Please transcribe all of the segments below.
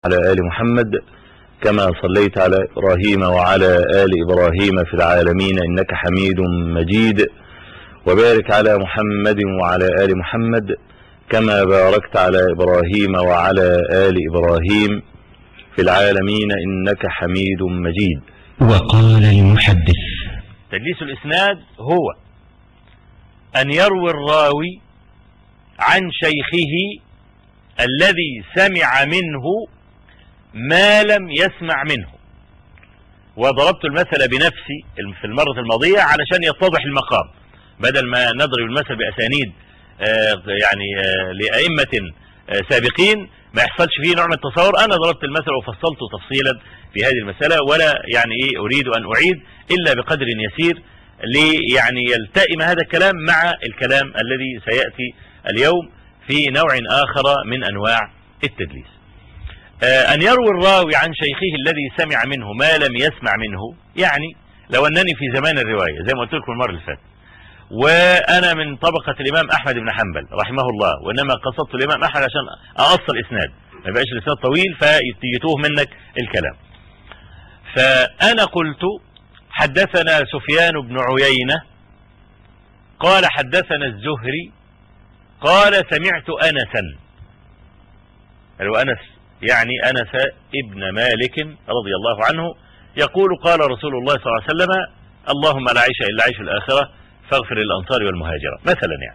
على آل محمد كما صليت على إبراهيم وعلى آل إبراهيم في العالمين إنك حميد مجيد وبارك على محمد وعلى آل محمد كما باركت على إبراهيم وعلى آل إبراهيم في العالمين إنك حميد مجيد وقال المحدث تدليس الإسناد هو أن يروي الراوي عن شيخه الذي سمع منه ما لم يسمع منه وضربت المثل بنفسي في المرة الماضية علشان يتضح المقام بدل ما نضرب المثل بأسانيد يعني لأئمة سابقين ما يحصلش فيه نوع من التصور أنا ضربت المثل وفصلته تفصيلا في هذه المسألة ولا يعني إيه أريد أن أعيد إلا بقدر يسير لي يعني يلتئم هذا الكلام مع الكلام الذي سيأتي اليوم في نوع آخر من أنواع التدليس أن يروي الراوي عن شيخه الذي سمع منه ما لم يسمع منه يعني لو أنني في زمان الرواية زي ما قلت لكم المرة اللي فاتت وأنا من طبقة الإمام أحمد بن حنبل رحمه الله وإنما قصدت الإمام أحمد عشان أأصل إسناد ما يبقاش الإسناد طويل فيتوه منك الكلام فأنا قلت حدثنا سفيان بن عيينة قال حدثنا الزهري قال سمعت أنسا قالوا أنس يعني أنس ابن مالك رضي الله عنه يقول قال رسول الله صلى الله عليه وسلم اللهم لا عيش إلا عيش الآخرة فاغفر للأنصار والمهاجرة مثلا يعني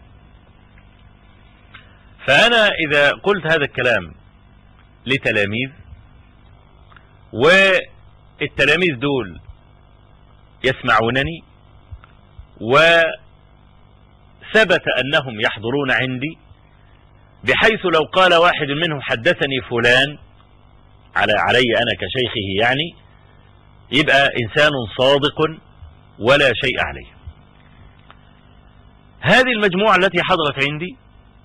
فأنا إذا قلت هذا الكلام لتلاميذ والتلاميذ دول يسمعونني وثبت أنهم يحضرون عندي بحيث لو قال واحد منهم حدثني فلان على علي أنا كشيخه يعني يبقى إنسان صادق ولا شيء عليه هذه المجموعة التي حضرت عندي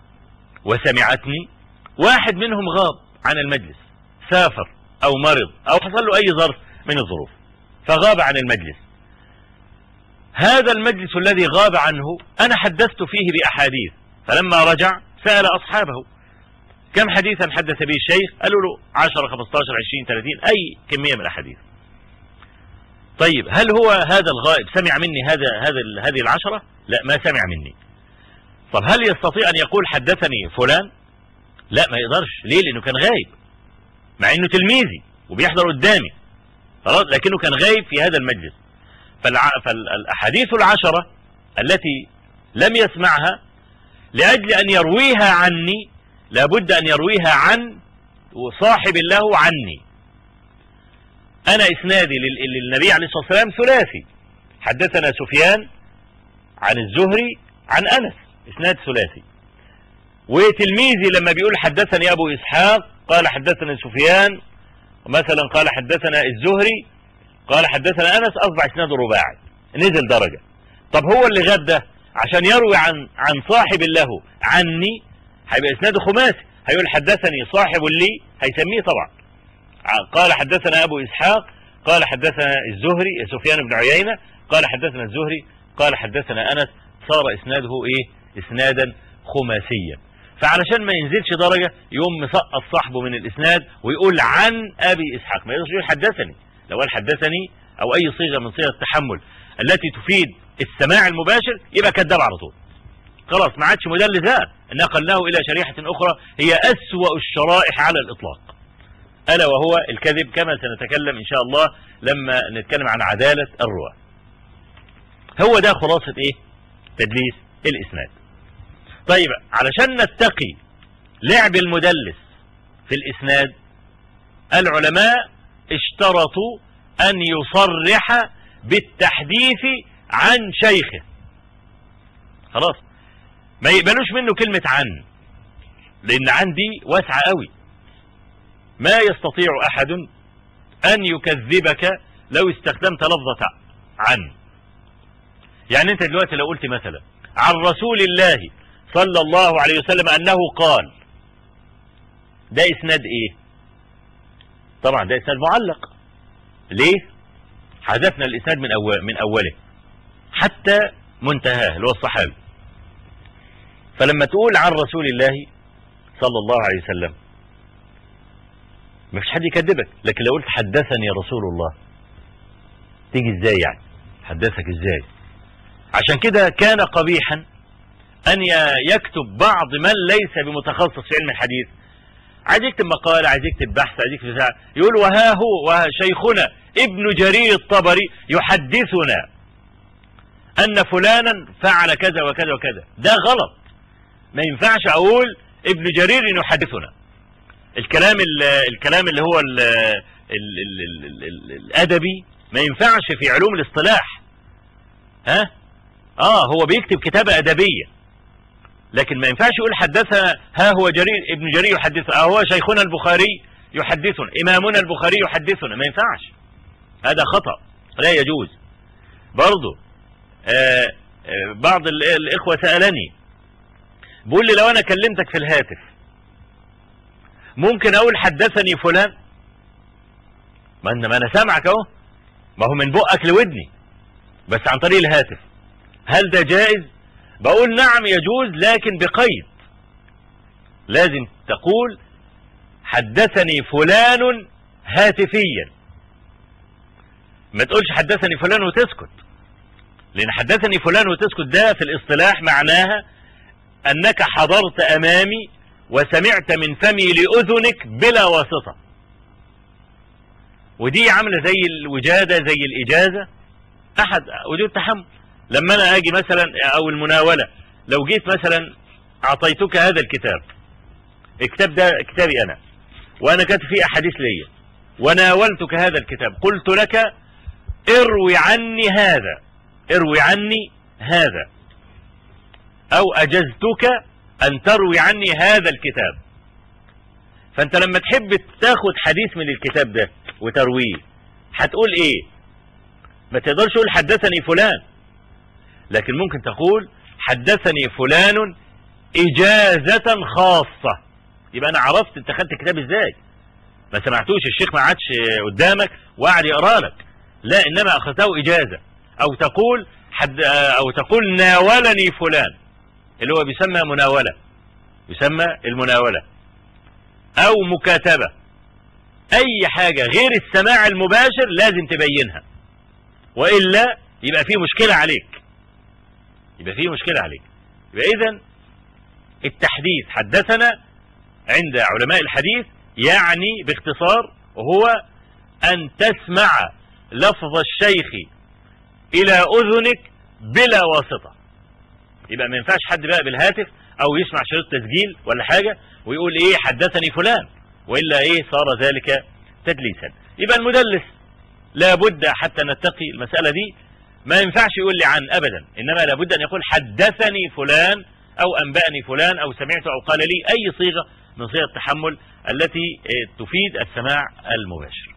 وسمعتني واحد منهم غاب عن المجلس سافر أو مرض أو حصل له أي ظرف من الظروف فغاب عن المجلس هذا المجلس الذي غاب عنه أنا حدثت فيه بأحاديث فلما رجع سأل أصحابه كم حديثا حدث به الشيخ قالوا له 10 15 20 30 أي كمية من الأحاديث طيب هل هو هذا الغائب سمع مني هذا هذا هذه العشرة لا ما سمع مني طب هل يستطيع أن يقول حدثني فلان لا ما يقدرش ليه لأنه كان غايب مع أنه تلميذي وبيحضر قدامي خلاص لكنه كان غايب في هذا المجلس فالع... فالأحاديث العشرة التي لم يسمعها لأجل أن يرويها عني لابد أن يرويها عن صاحب له عني أنا إسنادي للنبي عليه الصلاة والسلام ثلاثي حدثنا سفيان عن الزهري عن أنس إسناد ثلاثي وتلميذي لما بيقول حدثني أبو إسحاق قال حدثنا سفيان مثلا قال حدثنا الزهري قال حدثنا أنس أصبح إسناده رباعي نزل درجة طب هو اللي غاب ده عشان يروي عن عن صاحب له عني هيبقى إسناده خماسي هيقول حدثني صاحب لي هيسميه طبعا قال حدثنا أبو إسحاق قال حدثنا الزهري سفيان بن عيينة قال حدثنا الزهري قال حدثنا أنس صار إسناده إيه إسنادا خماسيا فعلشان ما ينزلش درجة يقوم مسقط صاحبه من الإسناد ويقول عن أبي إسحاق ما يقدرش يقول حدثني لو قال حدثني أو أي صيغة من صيغ التحمل التي تفيد السماع المباشر يبقى كذاب على طول خلاص ما عادش مدلسات نقلناه إلى شريحة أخرى هي أسوأ الشرائح على الإطلاق ألا وهو الكذب كما سنتكلم إن شاء الله لما نتكلم عن عدالة الرواة هو ده خلاصة إيه تدليس الإسناد طيب علشان نتقي لعب المدلس في الإسناد العلماء اشترطوا أن يصرح بالتحديث عن شيخه خلاص ما يقبلوش منه كلمة عن لأن عن دي واسعة قوي ما يستطيع أحد أن يكذبك لو استخدمت لفظة عن يعني أنت دلوقتي لو قلت مثلا عن رسول الله صلى الله عليه وسلم أنه قال ده إسناد إيه طبعا ده إسناد معلق ليه حذفنا الإسناد من, أول من أوله حتى منتهاه اللي هو الصحابي فلما تقول عن رسول الله صلى الله عليه وسلم ما فيش حد يكذبك لكن لو قلت حدثني رسول الله تيجي ازاي يعني حدثك ازاي عشان كده كان قبيحا ان ي- يكتب بعض من ليس بمتخصص في علم الحديث عايز يكتب مقالة عايز يكتب بحث عايز يكتب بتاع يقول وها هو وها شيخنا ابن جرير الطبري يحدثنا ان فلانا فعل كذا وكذا وكذا ده غلط ما ينفعش اقول ابن جرير يحدثنا الكلام ال- الكلام اللي هو ال ال ال ال ال ال الادبي ما ينفعش في علوم الاصطلاح ها اه هو بيكتب كتابة ادبية لكن ما ينفعش يقول حدثنا ها هو جرير ابن جرير يحدثنا اه هو شيخنا البخاري يحدثنا امامنا البخاري يحدثنا ما ينفعش هذا خطأ لا يجوز برضه آه آه بعض ال- الاخوة سألني بيقول لي لو انا كلمتك في الهاتف ممكن اقول حدثني فلان ما ان ما انا سامعك اهو ما هو من بقك لودني بس عن طريق الهاتف هل ده جائز بقول نعم يجوز لكن بقيد لازم تقول حدثني فلان هاتفيا ما تقولش حدثني فلان وتسكت لان حدثني فلان وتسكت ده في الاصطلاح معناها انك حضرت امامي وسمعت من فمي لاذنك بلا واسطه ودي عامله زي الوجاده زي الاجازه احد وجود التحمل لما انا اجي مثلا او المناوله لو جيت مثلا اعطيتك هذا الكتاب الكتاب ده كتابي انا وانا كاتب فيه احاديث ليا وناولتك هذا الكتاب قلت لك اروي عني هذا اروي عني هذا او اجزتك ان تروي عني هذا الكتاب فانت لما تحب تاخد حديث من الكتاب ده وترويه هتقول ايه ما تقدرش تقول حدثني فلان لكن ممكن تقول حدثني فلان اجازة خاصة يبقى انا عرفت انت خدت الكتاب ازاي ما سمعتوش الشيخ ما عادش قدامك وقعد يقرا لك لا انما اخذته اجازة او تقول حد او تقول ناولني فلان اللي هو بيسمى مناولة يسمى المناولة او مكاتبة اي حاجة غير السماع المباشر لازم تبينها والا يبقى في مشكلة عليك يبقى في مشكلة عليك يبقى اذا التحديث حدثنا عند علماء الحديث يعني باختصار هو ان تسمع لفظ الشيخ الى اذنك بلا واسطة يبقى ما ينفعش حد بقى بالهاتف او يسمع شريط تسجيل ولا حاجة ويقول ايه حدثني فلان والا ايه صار ذلك تدليسا يبقى المدلس لابد حتى نتقي المسألة دي ما ينفعش يقول لي عن ابدا انما لابد ان يقول حدثني فلان او انبأني فلان او سمعت او قال لي اي صيغة من صيغ التحمل التي تفيد السماع المباشر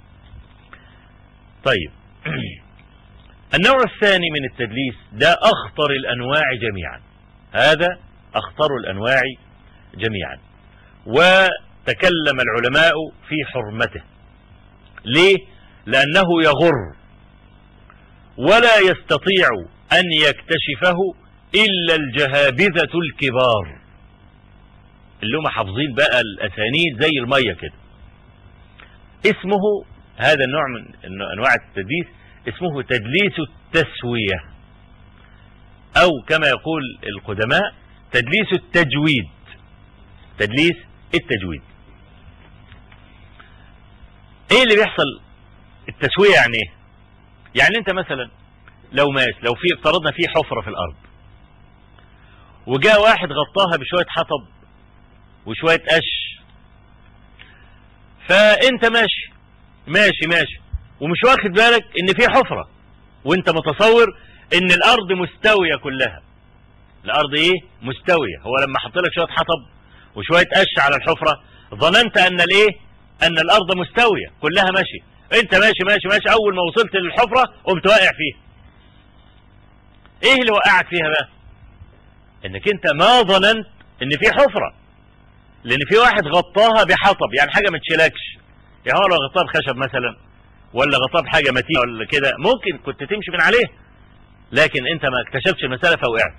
طيب النوع الثاني من التدليس ده اخطر الانواع جميعا هذا اخطر الانواع جميعا وتكلم العلماء في حرمته ليه لانه يغر ولا يستطيع ان يكتشفه الا الجهابذة الكبار اللي هم حافظين بقى الاسانيد زي المية كده اسمه هذا النوع من انواع التدليس اسمه تدليس التسوية او كما يقول القدماء تدليس التجويد تدليس التجويد ايه اللي بيحصل التسوية يعني ايه يعني انت مثلا لو ماشي لو في افترضنا في حفرة في الارض وجاء واحد غطاها بشوية حطب وشوية قش فانت ماشي ماشي ماشي ومش واخد بالك ان في حفرة وانت متصور ان الارض مستوية كلها الارض ايه مستوية هو لما حط لك شوية حطب وشوية قش على الحفرة ظننت ان الايه ان الارض مستوية كلها ماشي انت ماشي ماشي ماشي اول ما وصلت للحفرة قمت واقع فيها ايه اللي وقعك فيها بقى انك انت ما ظننت ان في حفرة لان في واحد غطاها بحطب يعني حاجة ما تشيلكش يعني هو لو غطاها بخشب مثلا ولا غطاها بحاجة متينة ولا كده ممكن كنت تمشي من عليه لكن انت ما اكتشفتش المسألة فوقعت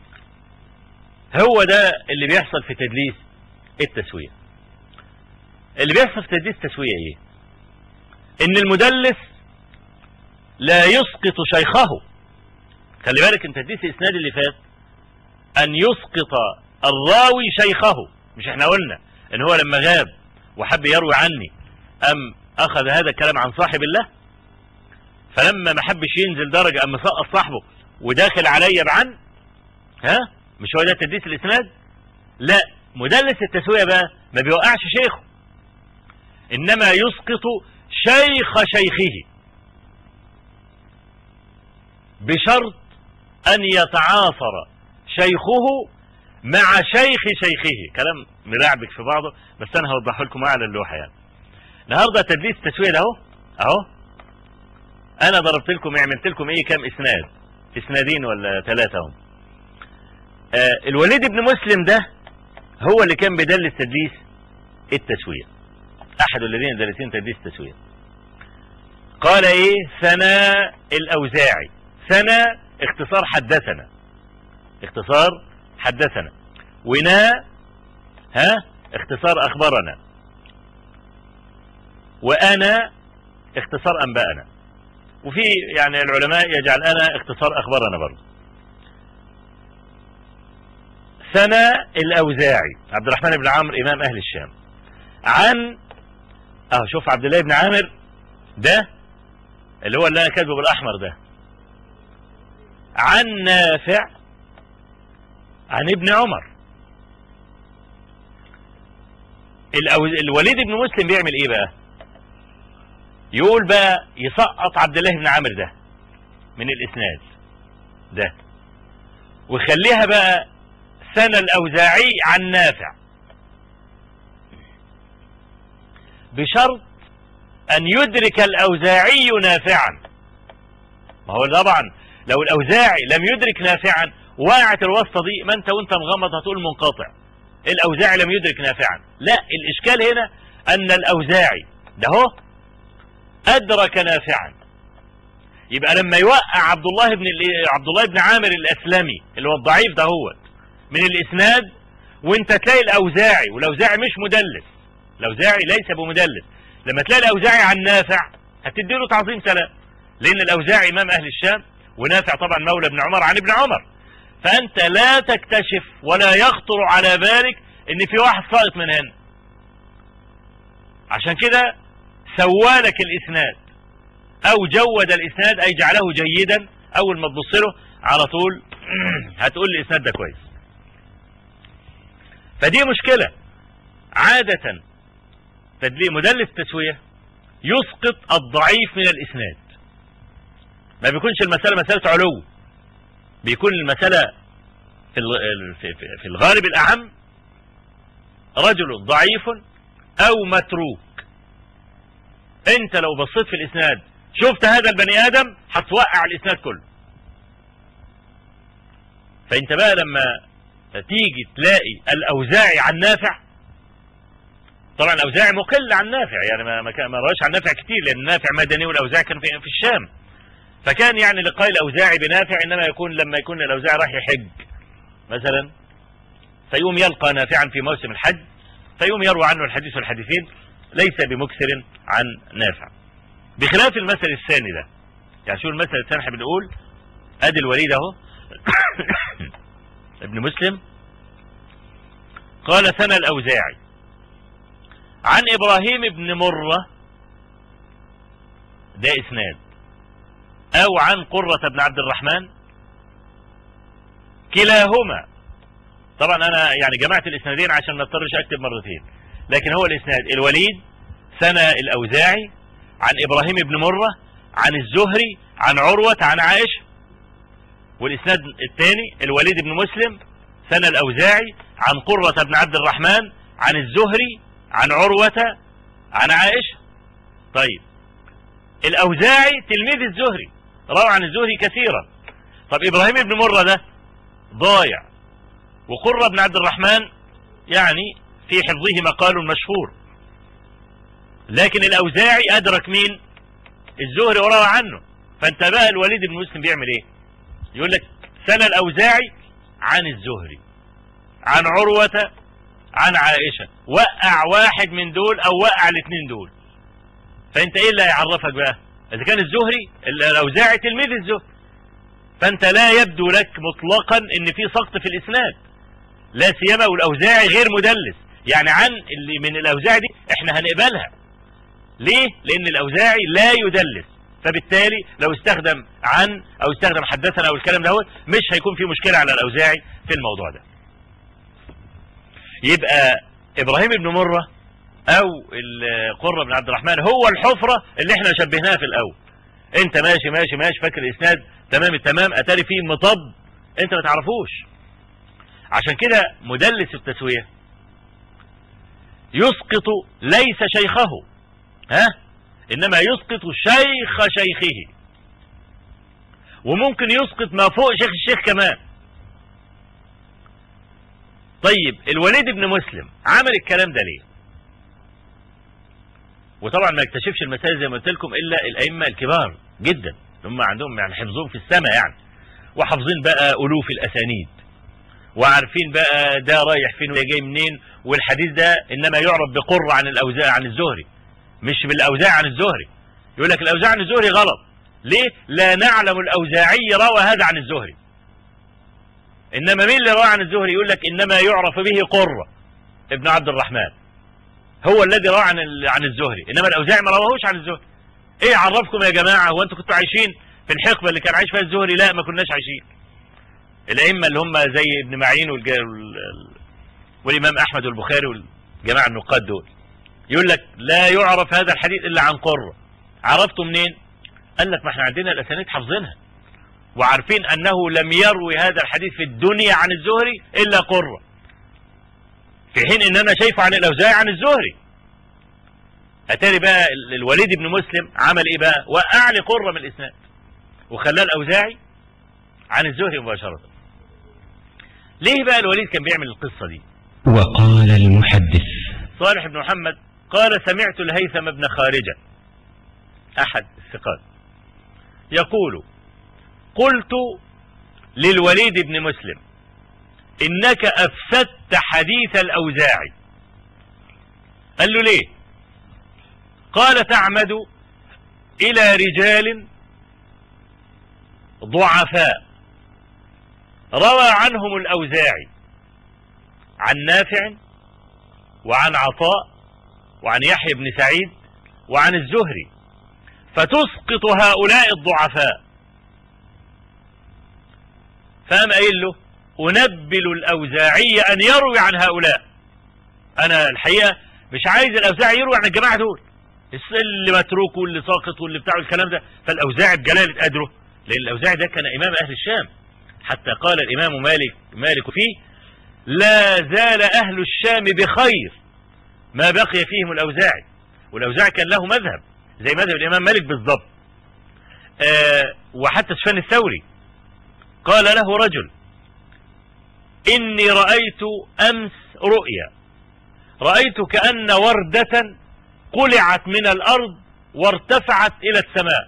هو ده اللي بيحصل في تدليس التسوية اللي بيحصل في تدليس التسوية ايه ان المدلس لا يسقط شيخه خلي بالك انت تدليس الاسناد اللي فات ان يسقط الراوي شيخه مش احنا قلنا ان هو لما غاب وحب يروي عني ام اخذ هذا الكلام عن صاحب الله فلما ما حبش ينزل درجة ام سقط صاحبه وداخل عليا بعن ها مش هو ده تدليس الاسناد لا مدلس التسوية بقى ما بيوقعش شيخه انما يسقط شيخ شيخه بشرط ان يتعاصر شيخه مع شيخ شيخه كلام ملعبك في بعضه بس انا هوضحه لكم على اللوحه يعني النهارده تدليس التسويه ده اهو اهو انا ضربت لكم عملت لكم ايه كام اسناد اسنادين ولا ثلاثه هم آه الوليد بن مسلم ده هو اللي كان بيدلس تدليس التسويه احد الذين دلسين تدليس التسويه قال ايه ثناء الاوزاعي ثناء اختصار حدثنا اختصار حدثنا ونا ها اختصار اخبرنا وانا اختصار انباءنا وفي يعني العلماء يجعل انا اختصار اخبرنا برضه ثناء الاوزاعي عبد الرحمن بن عمرو امام اهل الشام عن اه شوف عبد الله بن عامر ده اللي هو اللي انا كاتبه بالاحمر ده عن نافع عن ابن عمر الوليد بن مسلم بيعمل ايه بقى يقول بقى يسقط عبد الله بن عامر ده من الاسناد ده ويخليها بقى سنة الاوزاعي عن نافع بشرط ان يدرك الاوزاعي نافعا ما هو طبعا لو الاوزاعي لم يدرك نافعا وقعت الواسطه دي ما انت وانت مغمض هتقول منقطع الاوزاعي لم يدرك نافعا لا الاشكال هنا ان الاوزاعي ده هو ادرك نافعا يبقى لما يوقع عبد الله بن عبد الله بن عامر الاسلمي اللي هو الضعيف ده هو من الاسناد وانت تلاقي الاوزاعي والاوزاعي مش مدلس الاوزاعي ليس بمدلس لما تلاقي الاوزاعي عن نافع هتديله تعظيم سلام لان الاوزاعي امام اهل الشام ونافع طبعا مولى ابن عمر عن ابن عمر فانت لا تكتشف ولا يخطر على بالك ان في واحد ساقط من هنا عشان كده سوالك الاسناد او جود الاسناد اي جعله جيدا اول ما تبص له على طول هتقول الاسناد ده كويس فدي مشكلة عادة تدليل مدلس تسوية يسقط الضعيف من الاسناد ما بيكونش المسألة مسألة علو بيكون المسألة في في الغالب الأعم رجل ضعيف أو متروك أنت لو بصيت في الإسناد شفت هذا البني آدم هتوقع الإسناد كله فأنت بقى لما تيجي تلاقي الأوزاعي عن نافع طبعا الأوزاعي مقل عن نافع يعني ما ما رواش عن نافع كتير لأن نافع مدني والأوزاعي كان في, في الشام فكان يعني لقاء الأوزاعي بنافع إنما يكون لما يكون الأوزاعي راح يحج مثلا فيقوم يلقى نافعا في موسم الحج فيقوم يروى عنه الحديث والحديثين ليس بمكثر عن نافع بخلاف المثل الثاني ده يعني شو المثل الثاني احنا بنقول ادي الوليد اهو ابن مسلم قال سنة الاوزاعي عن ابراهيم بن مرة ده اسناد او عن قرة بن عبد الرحمن كلاهما طبعا انا يعني جمعت الاسنادين عشان ما اضطرش اكتب مرتين لكن هو الاسناد الوليد سنة الاوزاعي عن ابراهيم بن مرة عن الزهري عن عروة عن عائشة والاسناد الثاني الوليد بن مسلم سنة الاوزاعي عن قرة بن عبد الرحمن عن الزهري عن عروة عن عائشة طيب الاوزاعي تلميذ الزهري روى عن الزهري كثيرا طب ابراهيم بن مرة ده ضايع وقرة بن عبد الرحمن يعني في حفظه مقال مشهور لكن الاوزاعي ادرك مين الزهري وروى عنه فانت بقى الوليد بن مسلم بيعمل ايه يقول لك سنة الاوزاعي عن الزهري عن عروة عن عائشة وقع واحد من دول او وقع الاثنين دول فانت ايه اللي هيعرفك بقى اذا كان الزهري الاوزاعي تلميذ الزهري فانت لا يبدو لك مطلقا ان في سقط في الاسناد لا سيما والاوزاعي غير مدلس يعني عن اللي من الاوزاعي دي احنا هنقبلها ليه لان الاوزاعي لا يدلس فبالتالي لو استخدم عن او استخدم حدثنا او الكلام ده مش هيكون في مشكله على الاوزاعي في الموضوع ده يبقى ابراهيم بن مره او القرة بن عبد الرحمن هو الحفرة اللي احنا شبهناها في الاول انت ماشي ماشي ماشي فاكر الاسناد تمام التمام اتاري فيه مطب انت ما تعرفوش عشان كده مدلس التسوية يسقط ليس شيخه ها انما يسقط شيخ شيخه وممكن يسقط ما فوق شيخ الشيخ كمان طيب الوليد بن مسلم عمل الكلام ده ليه وطبعا ما يكتشفش المسائل زي ما قلت لكم الا الائمه الكبار جدا هم عندهم يعني حفظهم في السماء يعني وحافظين بقى الوف الاسانيد وعارفين بقى ده رايح فين وجاي منين والحديث ده انما يعرف بقر عن الاوزاع عن الزهري مش بالاوزاع عن الزهري يقول لك الاوزاع عن الزهري غلط ليه لا نعلم الاوزاعي روى هذا عن الزهري انما مين اللي روى عن الزهري يقول لك انما يعرف به قرة ابن عبد الرحمن هو الذي روى عن عن الزهري انما الاوزاعي ما رواهوش عن الزهري ايه عرفكم يا جماعه هو انتوا كنتوا عايشين في الحقبه اللي كان عايش فيها الزهري لا ما كناش عايشين الائمه اللي هم زي ابن معين والج... والامام احمد والبخاري والجماعه النقاد دول يقول لك لا يعرف هذا الحديث الا عن قره عرفته منين قال لك ما احنا عندنا الاسانيد حافظينها وعارفين انه لم يروي هذا الحديث في الدنيا عن الزهري الا قره في حين ان انا شايفه عن الاوزاعي عن الزهري اتاري بقى الوليد بن مسلم عمل ايه بقى وقع لي قره من الاسناد وخلاه الاوزاعي عن الزهري مباشره ليه بقى الوليد كان بيعمل القصه دي وقال المحدث صالح بن محمد قال سمعت الهيثم بن خارجه احد الثقات يقول قلت للوليد بن مسلم انك افسدت حديث الاوزاعي قال له ليه قال تعمد الى رجال ضعفاء روى عنهم الاوزاعي عن نافع وعن عطاء وعن يحيى بن سعيد وعن الزهري فتسقط هؤلاء الضعفاء فقام قايل له أنبل الأوزاعي أن يروي عن هؤلاء أنا الحقيقة مش عايز الأوزاعي يروي عن الجماعة دول اللي متروك واللي ساقط واللي بتاع الكلام ده فالأوزاعي بجلالة قدره لأن الأوزاعي ده كان إمام أهل الشام حتى قال الإمام مالك مالك فيه لا زال أهل الشام بخير ما بقي فيهم الأوزاعي والأوزاعي كان له مذهب زي مذهب الإمام مالك بالضبط آه وحتى سفيان الثوري قال له رجل إني رأيت أمس رؤيا رأيت كأن وردة قلعت من الأرض وارتفعت إلى السماء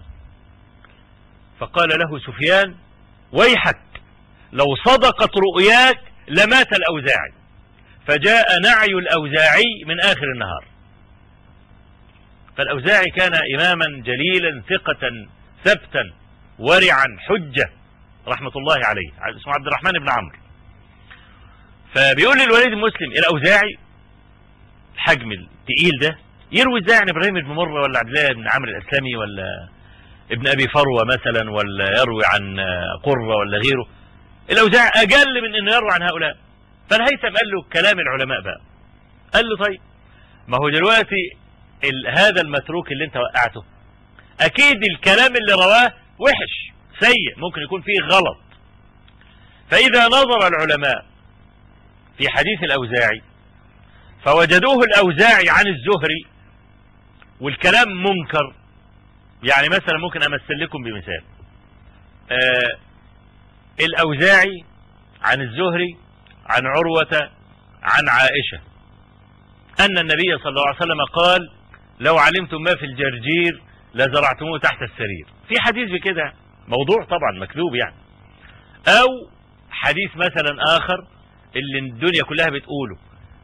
فقال له سفيان ويحك لو صدقت رؤياك لمات الأوزاعي فجاء نعي الأوزاعي من آخر النهار فالأوزاعي كان إماما جليلا ثقة ثبتا ورعا حجة رحمة الله عليه اسمه عبد الرحمن بن عمرو فبيقول للوليد المسلم الأوزاعي الحجم التقيل ده يروي ازاي عن ابراهيم بن مره ولا عبد الله بن عمرو الاسلمي ولا ابن ابي فروه مثلا ولا يروي عن قره ولا غيره الاوزاعي اجل من انه يروي عن هؤلاء فالهيثم قال له كلام العلماء بقى قال له طيب ما هو دلوقتي ال هذا المتروك اللي انت وقعته اكيد الكلام اللي رواه وحش سيء ممكن يكون فيه غلط فاذا نظر العلماء في حديث الاوزاعي فوجدوه الاوزاعي عن الزهري والكلام منكر يعني مثلا ممكن امثل لكم بمثال آه الاوزاعي عن الزهري عن عروة عن عائشة ان النبي صلى الله عليه وسلم قال لو علمتم ما في الجرجير لزرعتموه تحت السرير في حديث بكده موضوع طبعا مكذوب يعني او حديث مثلا اخر اللي الدنيا كلها بتقوله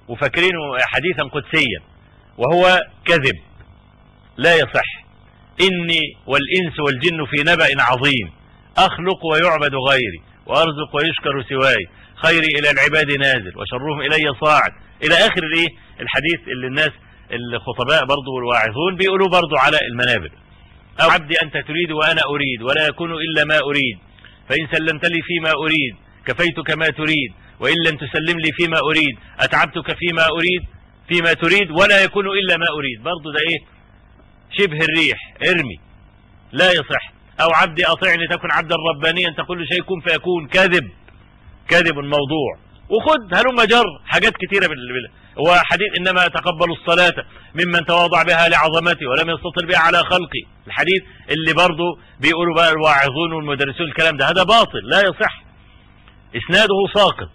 وفاكرينه حديثا قدسيا وهو كذب لا يصح إني والإنس والجن في نبأ عظيم أخلق ويعبد غيري وأرزق ويشكر سواي خيري إلى العباد نازل وشرهم إلي صاعد إلى آخر الإيه الحديث اللي الناس الخطباء برضو والواعظون بيقولوا برضو على المنابر أو عبدي أنت تريد وأنا أريد ولا يكون إلا ما أريد فإن سلمت لي فيما أريد كفيتك ما تريد وإن لم تسلم لي فيما أريد أتعبتك فيما أريد فيما تريد ولا يكون إلا ما أريد برضو ده إيه شبه الريح ارمي لا يصح أو عبدي أطعني تكن عبدا ربانيا تقول شيء كن فيكون كذب كذب موضوع وخد هلم جر حاجات كتيرة بال... هو حديث إنما تقبل الصلاة ممن تواضع بها لعظمتي ولم يستطر بها على خلقي الحديث اللي برضه بيقولوا بقى الواعظون والمدرسون الكلام ده هذا باطل لا يصح إسناده ساقط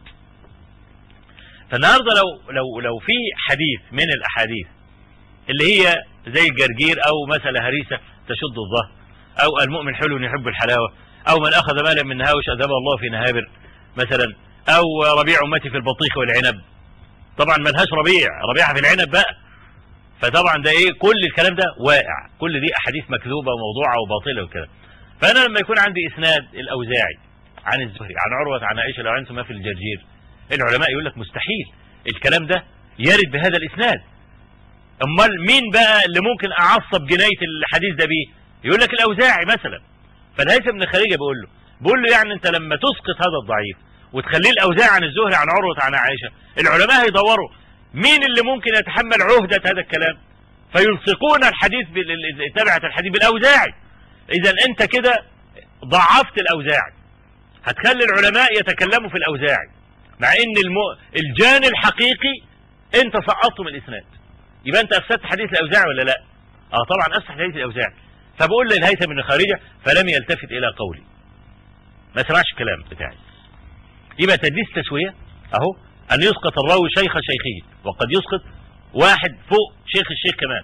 فالنهارده لو لو لو في حديث من الأحاديث اللي هي زي الجرجير أو مثل هريسة تشد الظهر أو المؤمن حلو يحب الحلاوة أو من أخذ مالا من هاوش أذهب الله في نهابر مثلا أو ربيع أمتي في البطيخ والعنب طبعا ملهاش ربيع ربيعها في العنب بقى فطبعا ده ايه كل الكلام ده واقع كل دي احاديث مكذوبه وموضوعه وباطله وكده فانا لما يكون عندي اسناد الاوزاعي عن الزهري عن عروه عن عائشه لو عنتم ما في الجرجير العلماء يقول لك مستحيل الكلام ده يرد بهذا الاسناد امال مين بقى اللي ممكن اعصب جنايه الحديث ده بيه يقول لك الاوزاعي مثلا فالهيثم بن خارجه بيقول له بيقول له يعني انت لما تسقط هذا الضعيف وتخليه الاوزاعي عن الزهري عن عروه عن عائشه العلماء هيدوروا مين اللي ممكن يتحمل عهده هذا الكلام فيلصقون الحديث تبعه الحديث بالاوزاعي اذا انت كده ضعفت الاوزاعي هتخلي العلماء يتكلموا في الاوزاعي مع ان المو... الجان الحقيقي انت سقطته من الاسناد يبقى انت افسدت حديث الاوزاعي ولا لا اه طبعا افسد حديث الاوزاعي فبقول للهيثم بن خارجه فلم يلتفت الى قولي ما سمعش الكلام بتاعي يبقى تدليس تسويه اهو ان يسقط الراوي شيخ شيخه وقد يسقط واحد فوق شيخ الشيخ كمان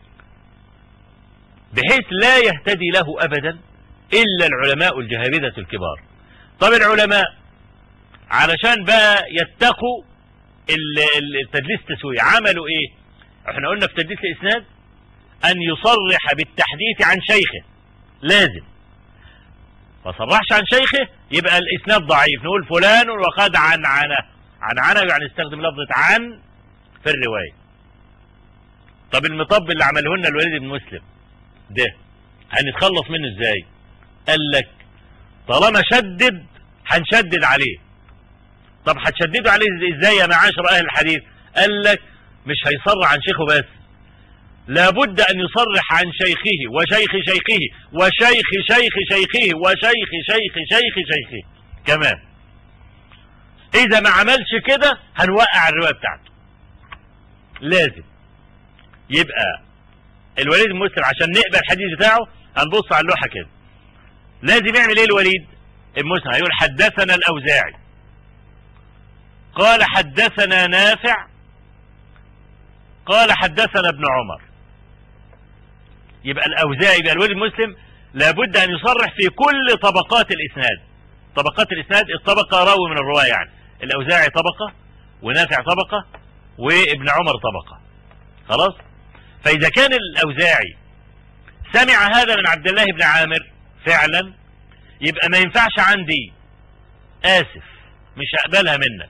بحيث لا يهتدي له ابدا الا العلماء الجهابذه الكبار طب العلماء علشان بقى يتقوا التدليس التسويه عملوا ايه احنا قلنا في تدليس الاسناد ان يصرح بالتحديث عن شيخه لازم ما صرحش عن شيخه يبقى الاسناد ضعيف نقول فلان وقد عن عنه عن عنه يعني استخدم لفظة عن في الرواية طب المطب اللي عمله لنا الوليد بن مسلم ده هنتخلص منه ازاي قال لك طالما شدد هنشدد عليه طب هتشددوا عليه ازاي يا معاشر اهل الحديث قال لك مش هيصرح عن شيخه بس لابد ان يصرح عن شيخه وشيخ شيخه وشيخ شيخ شيخه وشيخ شيخ شيخ شيخه كمان اذا ما عملش كده هنوقع الروايه بتاعته لازم يبقى الوليد المسلم عشان نقبل الحديث بتاعه هنبص على اللوحه كده لازم يعمل ايه الوليد المسلم هيقول حدثنا الاوزاعي قال حدثنا نافع قال حدثنا ابن عمر يبقى الاوزاعي يبقى الوليد المسلم لابد ان يصرح في كل طبقات الاسناد طبقات الاسناد الطبقه راوي من الرواه يعني الاوزاعي طبقه ونافع طبقه وابن عمر طبقه خلاص فاذا كان الاوزاعي سمع هذا من عبد الله بن عامر فعلا يبقى ما ينفعش عندي اسف مش هقبلها منك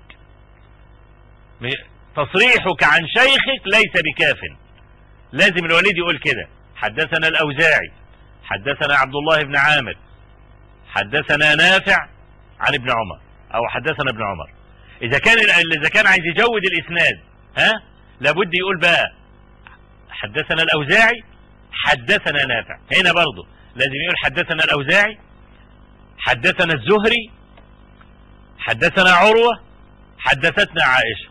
تصريحك عن شيخك ليس بكاف لازم الوليد يقول كده حدثنا الاوزاعي حدثنا عبد الله بن عامر حدثنا نافع عن ابن عمر او حدثنا ابن عمر اذا كان اذا كان عايز يجود الاسناد ها لابد يقول بقى حدثنا الاوزاعي حدثنا نافع هنا برضه لازم يقول حدثنا الاوزاعي حدثنا الزهري حدثنا عروه حدثتنا عائشه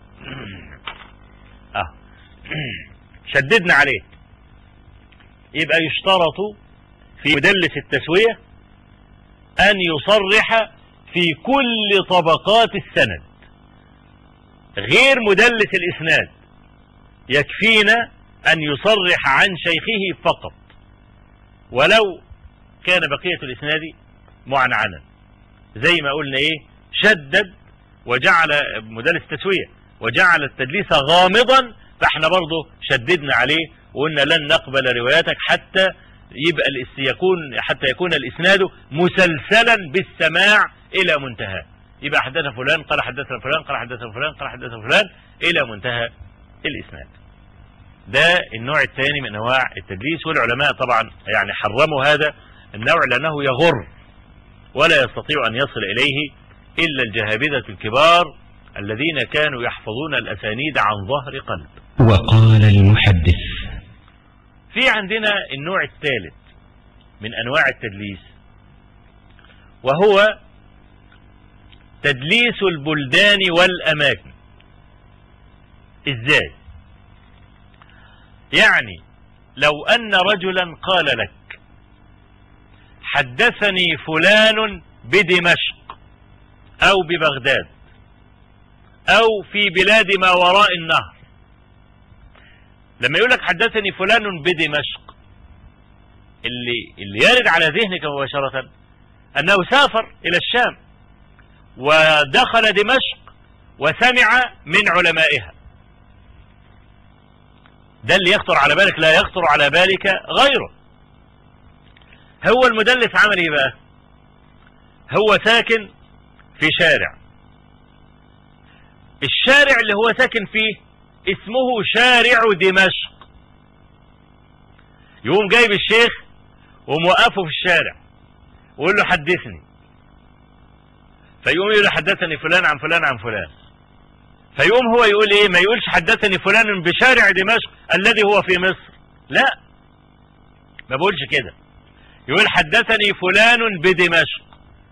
اه شددنا عليه يبقى يشترط في مدلس التسويه ان يصرح في كل طبقات السند غير مدلس الاسناد يكفينا ان يصرح عن شيخه فقط ولو كان بقية الاسناد معنعنا زي ما قلنا ايه شدد وجعل مدلس التسوية وجعل التدليس غامضا فاحنا برضه شددنا عليه وقلنا لن نقبل رواياتك حتى يبقى الاس- يكون حتى يكون الاسناد مسلسلا بالسماع الى منتهى يبقى حدثنا فلان قال حدثنا فلان قال حدثنا فلان قال حدثنا فلان الى منتهى الاسناد ده النوع الثاني من انواع التدليس والعلماء طبعا يعني حرموا هذا النوع لانه يغر ولا يستطيع ان يصل اليه الا الجهابذه الكبار الذين كانوا يحفظون الاسانيد عن ظهر قلب وقال المحدث في عندنا النوع الثالث من انواع التدليس وهو تدليس البلدان والاماكن ازاي يعني لو ان رجلا قال لك حدثني فلان بدمشق او ببغداد او في بلاد ما وراء النهر لما يقول لك حدثني فلان بدمشق اللي اللي يرد على ذهنك مباشرة أنه سافر إلى الشام ودخل دمشق وسمع من علمائها ده اللي يخطر على بالك لا يخطر على بالك غيره هو المدلس عمل ايه بقى هو ساكن في شارع الشارع اللي هو ساكن فيه اسمه شارع دمشق يقوم جايب الشيخ وموقفه في الشارع ويقول له حدثني فيقوم يقول له حدثني فلان عن فلان عن فلان فيقوم هو يقول ايه ما يقولش حدثني فلان بشارع دمشق الذي هو في مصر لا ما بقولش كده يقول حدثني فلان بدمشق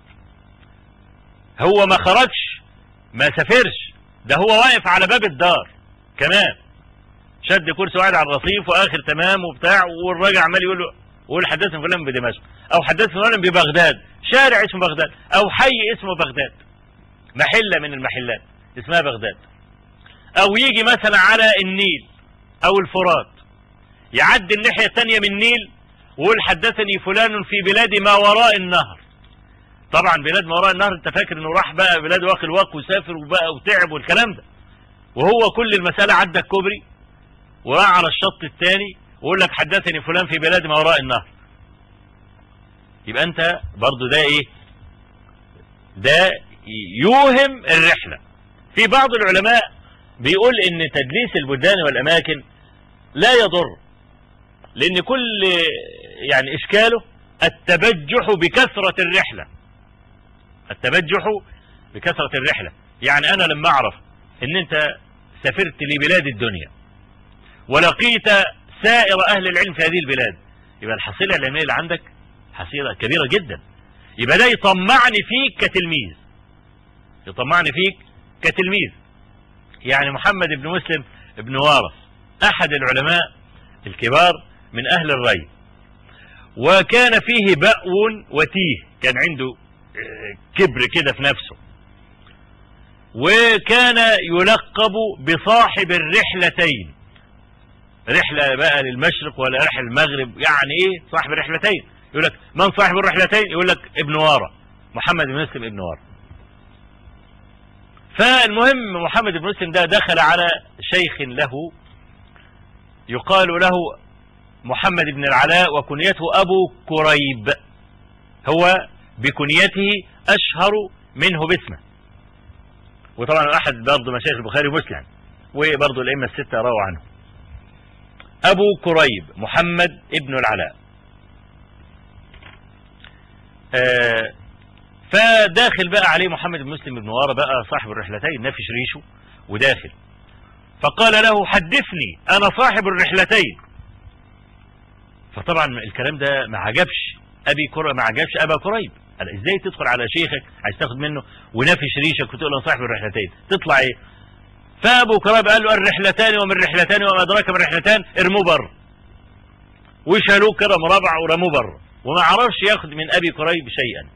هو ما خرجش ما سافرش ده هو واقف على باب الدار كمان شد كرسي وقاعد على الرصيف واخر تمام وبتاع والراجل عمال يقول له يقول حدثني فلان بدمشق او حدثني فلان ببغداد شارع اسمه بغداد او حي اسمه بغداد محله من المحلات اسمها بغداد او يجي مثلا على النيل او الفرات يعدي الناحيه الثانيه من النيل ويقول حدثني فلان في بلاد ما وراء النهر طبعا بلاد ما وراء النهر انت فاكر انه راح بقى بلاد واكل واق وسافر وبقى وتعب والكلام ده وهو كل المسألة عدى الكوبري وراح على الشط الثاني ويقول لك حدثني فلان في بلاد ما وراء النهر يبقى انت برضو ده ايه ده يوهم الرحلة في بعض العلماء بيقول ان تدليس البلدان والاماكن لا يضر لان كل يعني اشكاله التبجح بكثرة الرحلة التبجح بكثرة الرحلة يعني انا لما اعرف ان انت سافرت لبلاد الدنيا ولقيت سائر اهل العلم في هذه البلاد يبقى الحصيلة العلمية اللي عندك حصيلة كبيرة جدا يبقى ده يطمعني فيك كتلميذ يطمعني فيك كتلميذ يعني محمد بن مسلم بن وارث احد العلماء الكبار من اهل الري وكان فيه بأو وتيه كان عنده كبر كده في نفسه وكان يلقب بصاحب الرحلتين رحلة بقى للمشرق ولا رحلة المغرب يعني ايه صاحب الرحلتين يقول لك من صاحب الرحلتين يقول لك ابن وارة محمد بن مسلم ابن وارة فالمهم محمد بن مسلم ده دخل على شيخ له يقال له محمد بن العلاء وكنيته أبو كريب هو بكنيته أشهر منه باسمه وطبعا أحد برضه مشايخ البخاري ومسلم وبرضه الأئمة الستة رووا عنه أبو كريب محمد ابن العلاء آه فداخل بقى عليه محمد بن مسلم بن وارة بقى صاحب الرحلتين نافش ريشه وداخل فقال له حدثني أنا صاحب الرحلتين فطبعا الكلام ده ما عجبش أبي كرة ما عجبش أبا كريب قال ازاي تدخل على شيخك عايز تاخد منه ونافش ريشك وتقول له صاحب الرحلتين تطلع ايه فابو كريب قال له الرحلتان ومن رحلتان وما ادراك من رحلتان ارموه بر وشالوه كده مربع ورموه بر وما عرفش ياخد من ابي كريب شيئا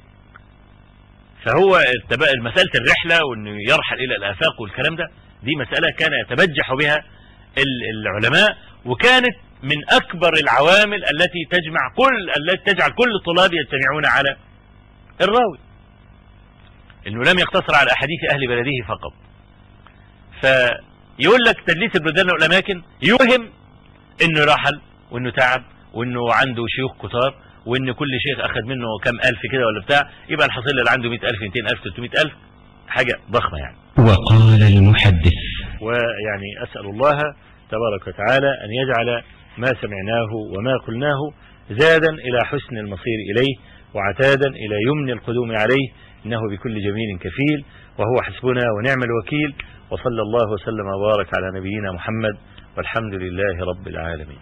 فهو مسألة الرحلة وانه يرحل الى الافاق والكلام ده دي مسألة كان يتبجح بها العلماء وكانت من اكبر العوامل التي تجمع كل التي تجعل كل الطلاب يجتمعون على الراوي انه لم يقتصر على احاديث اهل بلده فقط فيقول لك تدليس البلدان والاماكن يوهم انه رحل وانه تعب وانه عنده شيوخ كتار وان كل شيخ اخذ منه كم الف كده ولا بتاع يبقى الحصيله اللي عنده 100000 200000 300000 حاجه ضخمه يعني وقال المحدث ويعني أسأل الله تبارك وتعالى أن يجعل ما سمعناه وما قلناه زادا إلى حسن المصير إليه وعتادا إلى يمن القدوم عليه إنه بكل جميل كفيل وهو حسبنا ونعم الوكيل وصلى الله وسلم وبارك على نبينا محمد والحمد لله رب العالمين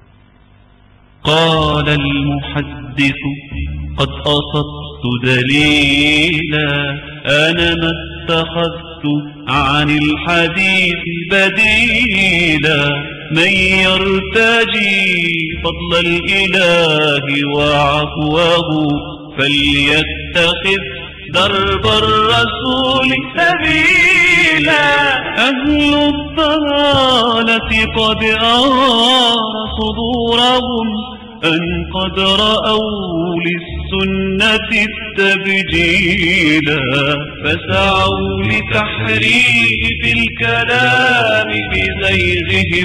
قال المحدث قد أصبت دليلا أنا ما اتخذت عن الحديث بديلا من يرتجي فضل الإله وعفوه فليتخذ درب الرسول سبيلا أهل الضلالة قد أرى صدورهم أن قد رأوا للسنة التبجيلا فسعوا لتحريف الكلام بزيغهم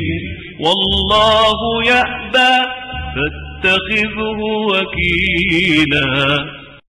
والله يأبى فاتخذه وكيلا